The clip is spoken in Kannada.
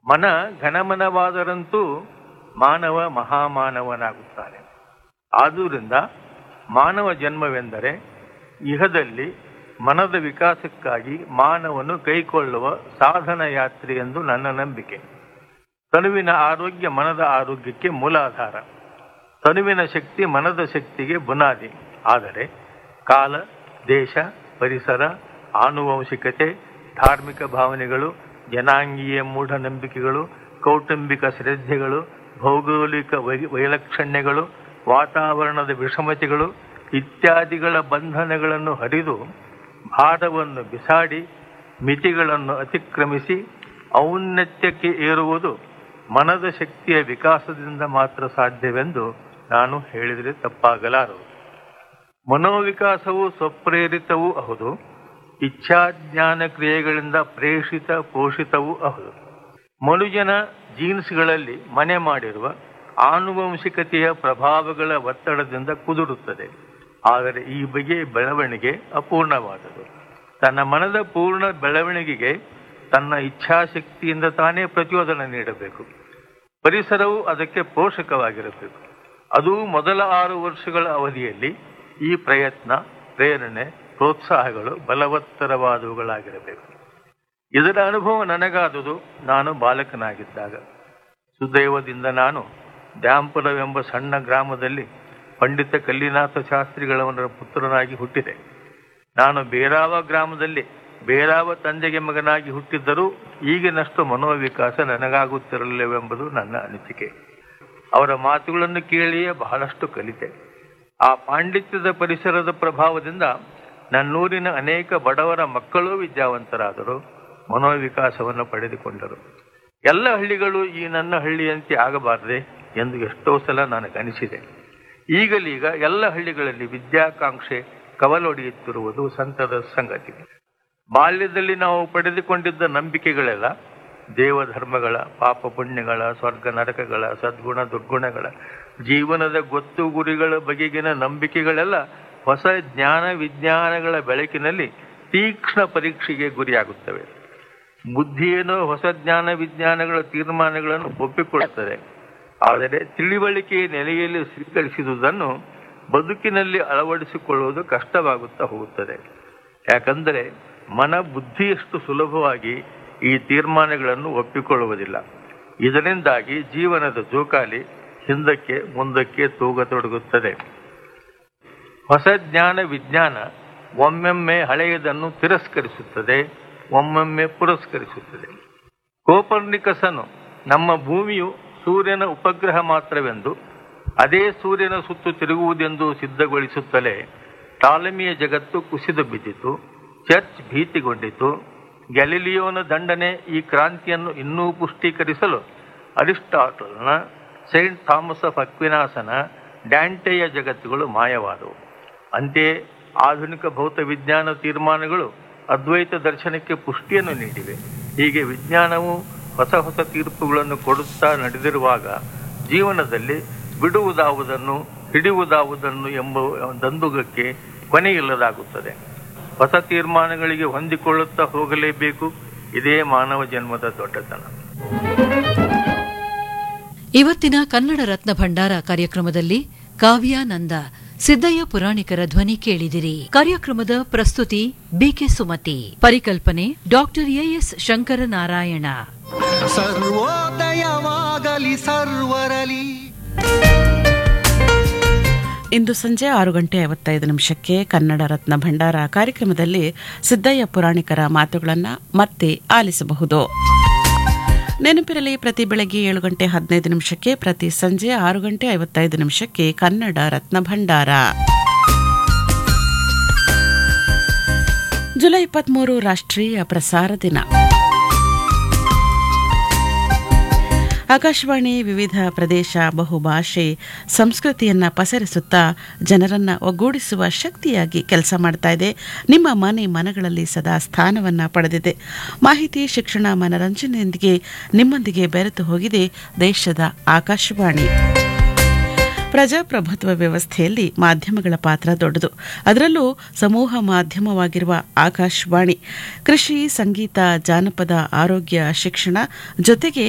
ಮನ ಘನಮನವಾದರಂತೂ ಮಾನವ ಮಹಾಮಾನವನಾಗುತ್ತಾನೆ ಆದುದರಿಂದ ಮಾನವ ಜನ್ಮವೆಂದರೆ ಇಹದಲ್ಲಿ ಮನದ ವಿಕಾಸಕ್ಕಾಗಿ ಮಾನವನು ಕೈಕೊಳ್ಳುವ ಸಾಧನ ಯಾತ್ರೆ ಎಂದು ನನ್ನ ನಂಬಿಕೆ ತನುವಿನ ಆರೋಗ್ಯ ಮನದ ಆರೋಗ್ಯಕ್ಕೆ ಮೂಲಾಧಾರ ತನುವಿನ ಶಕ್ತಿ ಮನದ ಶಕ್ತಿಗೆ ಬುನಾದಿ ಆದರೆ ಕಾಲ ದೇಶ ಪರಿಸರ ಆನುವಂಶಿಕತೆ ಧಾರ್ಮಿಕ ಭಾವನೆಗಳು ಜನಾಂಗೀಯ ಮೂಢನಂಬಿಕೆಗಳು ಕೌಟುಂಬಿಕ ಶ್ರದ್ಧೆಗಳು ಭೌಗೋಳಿಕ ವೈ ವೈಲಕ್ಷಣ್ಯಗಳು ವಾತಾವರಣದ ವಿಷಮತೆಗಳು ಇತ್ಯಾದಿಗಳ ಬಂಧನಗಳನ್ನು ಹರಿದು ಭಾರವನ್ನು ಬಿಸಾಡಿ ಮಿತಿಗಳನ್ನು ಅತಿಕ್ರಮಿಸಿ ಔನ್ನತ್ಯಕ್ಕೆ ಏರುವುದು ಮನದ ಶಕ್ತಿಯ ವಿಕಾಸದಿಂದ ಮಾತ್ರ ಸಾಧ್ಯವೆಂದು ನಾನು ಹೇಳಿದರೆ ತಪ್ಪಾಗಲಾರದು ಮನೋವಿಕಾಸವು ಸ್ವಪ್ರೇರಿತವೂ ಹೌದು ಇಚ್ಛಾಜ್ಞಾನ ಕ್ರಿಯೆಗಳಿಂದ ಪ್ರೇಷಿತ ಪೋಷಿತವೂ ಹೌದು ಮನುಜನ ಜೀನ್ಸ್ಗಳಲ್ಲಿ ಮನೆ ಮಾಡಿರುವ ಆನುವಂಶಿಕತೆಯ ಪ್ರಭಾವಗಳ ಒತ್ತಡದಿಂದ ಕುದುರುತ್ತದೆ ಆದರೆ ಈ ಬಗೆಯ ಬೆಳವಣಿಗೆ ಅಪೂರ್ಣವಾದದು ತನ್ನ ಮನದ ಪೂರ್ಣ ಬೆಳವಣಿಗೆಗೆ ತನ್ನ ಇಚ್ಛಾಶಕ್ತಿಯಿಂದ ತಾನೇ ಪ್ರಚೋದನೆ ನೀಡಬೇಕು ಪರಿಸರವು ಅದಕ್ಕೆ ಪೋಷಕವಾಗಿರಬೇಕು ಅದು ಮೊದಲ ಆರು ವರ್ಷಗಳ ಅವಧಿಯಲ್ಲಿ ಈ ಪ್ರಯತ್ನ ಪ್ರೇರಣೆ ಪ್ರೋತ್ಸಾಹಗಳು ಬಲವತ್ತರವಾದವುಗಳಾಗಿರಬೇಕು ಇದರ ಅನುಭವ ನನಗಾದುದು ನಾನು ಬಾಲಕನಾಗಿದ್ದಾಗ ಸುದೈವದಿಂದ ನಾನು ದ್ಯಾಂಪುರವೆಂಬ ಸಣ್ಣ ಗ್ರಾಮದಲ್ಲಿ ಪಂಡಿತ ಕಲ್ಲಿನಾಥ ಶಾಸ್ತ್ರಿಗಳವರ ಪುತ್ರನಾಗಿ ಹುಟ್ಟಿದೆ ನಾನು ಬೇರಾವ ಗ್ರಾಮದಲ್ಲಿ ಬೇರಾವ ತಂದೆಗೆ ಮಗನಾಗಿ ಹುಟ್ಟಿದ್ದರೂ ಈಗಿನಷ್ಟು ಮನೋವಿಕಾಸ ನನಗಾಗುತ್ತಿರಲಿಲ್ಲವೆಂಬುದು ನನ್ನ ಅನಿಸಿಕೆ ಅವರ ಮಾತುಗಳನ್ನು ಕೇಳಿಯೇ ಬಹಳಷ್ಟು ಕಲಿತೆ ಆ ಪಾಂಡಿತ್ಯದ ಪರಿಸರದ ಪ್ರಭಾವದಿಂದ ನನ್ನೂರಿನ ಅನೇಕ ಬಡವರ ಮಕ್ಕಳೂ ವಿದ್ಯಾವಂತರಾದರು ಮನೋವಿಕಾಸವನ್ನು ಪಡೆದುಕೊಂಡರು ಎಲ್ಲ ಹಳ್ಳಿಗಳು ಈ ನನ್ನ ಹಳ್ಳಿಯಂತೆ ಆಗಬಾರದೆ ಎಂದು ಎಷ್ಟೋ ಸಲ ನನಗನಿಸಿದೆ ಈಗಲೀಗ ಎಲ್ಲ ಹಳ್ಳಿಗಳಲ್ಲಿ ವಿದ್ಯಾಕಾಂಕ್ಷೆ ಕವಲೊಡೆಯುತ್ತಿರುವುದು ಸಂತದ ಸಂಗತಿ ಬಾಲ್ಯದಲ್ಲಿ ನಾವು ಪಡೆದುಕೊಂಡಿದ್ದ ನಂಬಿಕೆಗಳೆಲ್ಲ ದೇವಧರ್ಮಗಳ ಪಾಪ ಪುಣ್ಯಗಳ ಸ್ವರ್ಗ ನರಕಗಳ ಸದ್ಗುಣ ದುರ್ಗುಣಗಳ ಜೀವನದ ಗೊತ್ತು ಗುರಿಗಳ ಬಗೆಗಿನ ನಂಬಿಕೆಗಳೆಲ್ಲ ಹೊಸ ಜ್ಞಾನ ವಿಜ್ಞಾನಗಳ ಬೆಳಕಿನಲ್ಲಿ ತೀಕ್ಷ್ಣ ಪರೀಕ್ಷೆಗೆ ಗುರಿಯಾಗುತ್ತವೆ ಬುದ್ಧಿಯೇನೋ ಹೊಸ ಜ್ಞಾನ ವಿಜ್ಞಾನಗಳ ತೀರ್ಮಾನಗಳನ್ನು ಒಪ್ಪಿಕೊಳ್ಳುತ್ತದೆ ಆದರೆ ತಿಳಿವಳಿಕೆಯ ನೆಲೆಯಲ್ಲಿ ಸ್ವೀಕರಿಸಿದುದನ್ನು ಬದುಕಿನಲ್ಲಿ ಅಳವಡಿಸಿಕೊಳ್ಳುವುದು ಕಷ್ಟವಾಗುತ್ತಾ ಹೋಗುತ್ತದೆ ಯಾಕಂದರೆ ಮನ ಬುದ್ಧಿಯಷ್ಟು ಸುಲಭವಾಗಿ ಈ ತೀರ್ಮಾನಗಳನ್ನು ಒಪ್ಪಿಕೊಳ್ಳುವುದಿಲ್ಲ ಇದರಿಂದಾಗಿ ಜೀವನದ ಜೋಕಾಲಿ ಹಿಂದಕ್ಕೆ ಮುಂದಕ್ಕೆ ತೂಗತೊಡಗುತ್ತದೆ ಹೊಸ ಜ್ಞಾನ ವಿಜ್ಞಾನ ಒಮ್ಮೆಮ್ಮೆ ಹಳೆಯದನ್ನು ತಿರಸ್ಕರಿಸುತ್ತದೆ ಒಮ್ಮೊಮ್ಮೆ ಪುರಸ್ಕರಿಸುತ್ತದೆ ಕೋಪರ್ನಿಕಸನು ನಮ್ಮ ಭೂಮಿಯು ಸೂರ್ಯನ ಉಪಗ್ರಹ ಮಾತ್ರವೆಂದು ಅದೇ ಸೂರ್ಯನ ಸುತ್ತು ತಿರುಗುವುದೆಂದು ಸಿದ್ಧಗೊಳಿಸುತ್ತಲೇ ಟಾಲಮಿಯ ಜಗತ್ತು ಕುಸಿದು ಬಿದ್ದಿತು ಚರ್ಚ್ ಭೀತಿಗೊಂಡಿತು ಗ್ಯಾಲಿಲಿಯೋನ ದಂಡನೆ ಈ ಕ್ರಾಂತಿಯನ್ನು ಇನ್ನೂ ಪುಷ್ಟೀಕರಿಸಲು ಅರಿಸ್ಟಾಟಲ್ನ ಸೈಂಟ್ ಥಾಮಸ್ ಆಫ್ ಅಕ್ವಿನಾಸನ ಡ್ಯಾಂಟೆಯ ಜಗತ್ತುಗಳು ಮಾಯವಾದವು ಅಂತೆಯೇ ಆಧುನಿಕ ಭೌತ ವಿಜ್ಞಾನ ತೀರ್ಮಾನಗಳು ಅದ್ವೈತ ದರ್ಶನಕ್ಕೆ ಪುಷ್ಟಿಯನ್ನು ನೀಡಿವೆ ಹೀಗೆ ವಿಜ್ಞಾನವು ಹೊಸ ಹೊಸ ತೀರ್ಪುಗಳನ್ನು ಕೊಡುತ್ತಾ ನಡೆದಿರುವಾಗ ಜೀವನದಲ್ಲಿ ಬಿಡುವುದಾವುದನ್ನು ಹಿಡಿಯುವುದಾವುದನ್ನು ಎಂಬ ದಂದುಗಕ್ಕೆ ಕೊನೆಯಿಲ್ಲದಾಗುತ್ತದೆ ಹೊಸ ತೀರ್ಮಾನಗಳಿಗೆ ಹೊಂದಿಕೊಳ್ಳುತ್ತಾ ಹೋಗಲೇಬೇಕು ಇದೇ ಮಾನವ ಜನ್ಮದ ದೊಡ್ಡತನ ಇವತ್ತಿನ ಕನ್ನಡ ರತ್ನ ಭಂಡಾರ ಕಾರ್ಯಕ್ರಮದಲ್ಲಿ ಕಾವ್ಯಾನಂದ ಸಿದ್ದಯ್ಯ ಪುರಾಣಿಕರ ಧ್ವನಿ ಕೇಳಿದಿರಿ ಕಾರ್ಯಕ್ರಮದ ಪ್ರಸ್ತುತಿ ಬಿಕೆ ಸುಮತಿ ಪರಿಕಲ್ಪನೆ ಡಾಕ್ಟರ್ ಎಎಸ್ ಶಂಕರನಾರಾಯಣ ಸರ್ವೋದಯವಾಗಲಿ ಸರ್ವರಲಿ ಇಂದು ಸಂಜೆ ಆರು ಗಂಟೆ ಐವತ್ತೈದು ನಿಮಿಷಕ್ಕೆ ಕನ್ನಡ ರತ್ನ ಭಂಡಾರ ಕಾರ್ಯಕ್ರಮದಲ್ಲಿ ಸಿದ್ದಯ್ಯ ಪುರಾಣಿಕರ ಮಾತುಗಳನ್ನು ಮತ್ತೆ ಆಲಿಸಬಹುದು ನೆನಪಿರಲಿ ಪ್ರತಿ ಬೆಳಗ್ಗೆ ಏಳು ಗಂಟೆ ಹದಿನೈದು ನಿಮಿಷಕ್ಕೆ ಪ್ರತಿ ಸಂಜೆ ಆರು ಗಂಟೆ ಐವತ್ತೈದು ನಿಮಿಷಕ್ಕೆ ಕನ್ನಡ ರತ್ನ ಭಂಡಾರ ಜುಲೈ ಇಪ್ಪತ್ಮೂರು ರಾಷ್ಟ್ರೀಯ ಪ್ರಸಾರ ದಿನ ಆಕಾಶವಾಣಿ ವಿವಿಧ ಪ್ರದೇಶ ಬಹುಭಾಷೆ ಸಂಸ್ಕೃತಿಯನ್ನ ಪಸರಿಸುತ್ತಾ ಜನರನ್ನ ಒಗ್ಗೂಡಿಸುವ ಶಕ್ತಿಯಾಗಿ ಕೆಲಸ ಮಾಡ್ತಾ ಇದೆ ನಿಮ್ಮ ಮನೆ ಮನಗಳಲ್ಲಿ ಸದಾ ಸ್ಥಾನವನ್ನ ಪಡೆದಿದೆ ಮಾಹಿತಿ ಶಿಕ್ಷಣ ಮನರಂಜನೆಯೊಂದಿಗೆ ನಿಮ್ಮೊಂದಿಗೆ ಬೆರೆತು ಹೋಗಿದೆ ದೇಶದ ಆಕಾಶವಾಣಿ ಪ್ರಜಾಪ್ರಭುತ್ವ ವ್ಯವಸ್ಥೆಯಲ್ಲಿ ಮಾಧ್ಯಮಗಳ ಪಾತ್ರ ದೊಡ್ಡದು ಅದರಲ್ಲೂ ಸಮೂಹ ಮಾಧ್ಯಮವಾಗಿರುವ ಆಕಾಶವಾಣಿ ಕೃಷಿ ಸಂಗೀತ ಜಾನಪದ ಆರೋಗ್ಯ ಶಿಕ್ಷಣ ಜೊತೆಗೆ